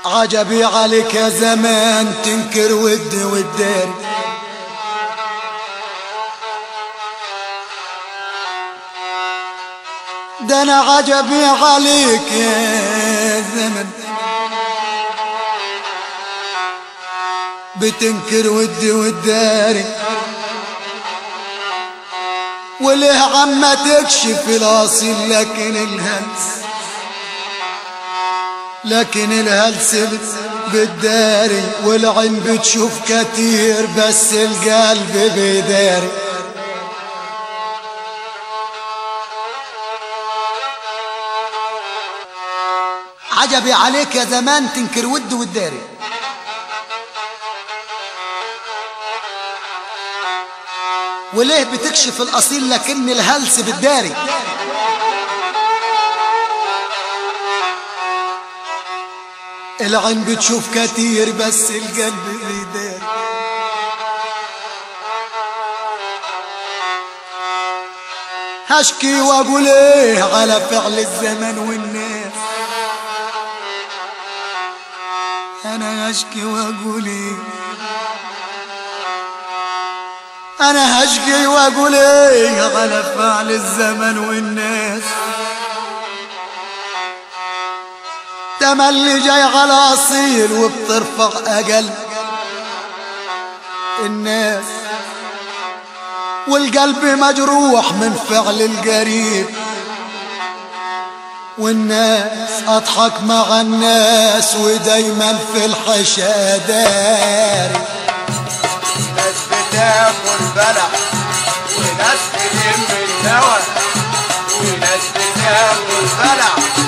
عجبي عليك يا زمان تنكر ود والدار ده انا عجبي عليك يا زمن بتنكر ودي والداري وليه عما تكشف الاصيل لكن الهلس لكن الهلس بالداري والعين بتشوف كتير بس القلب بيداري عجبي عليك يا زمان تنكر ود والداري وليه بتكشف الاصيل لكن الهلس بالداري العين بتشوف كتير بس القلب بيداري هشكي واقول ايه على فعل الزمن والناس انا هشكي واقول ايه انا هشكي واقول ايه على فعل الزمن والناس تملي جاي على اصيل وبترفع اقل الناس والقلب مجروح من فعل القريب والناس اضحك مع الناس ودايما في الحشا داري ناس بتاكل بلح وناس بتلم النوى وناس بتاكل بلح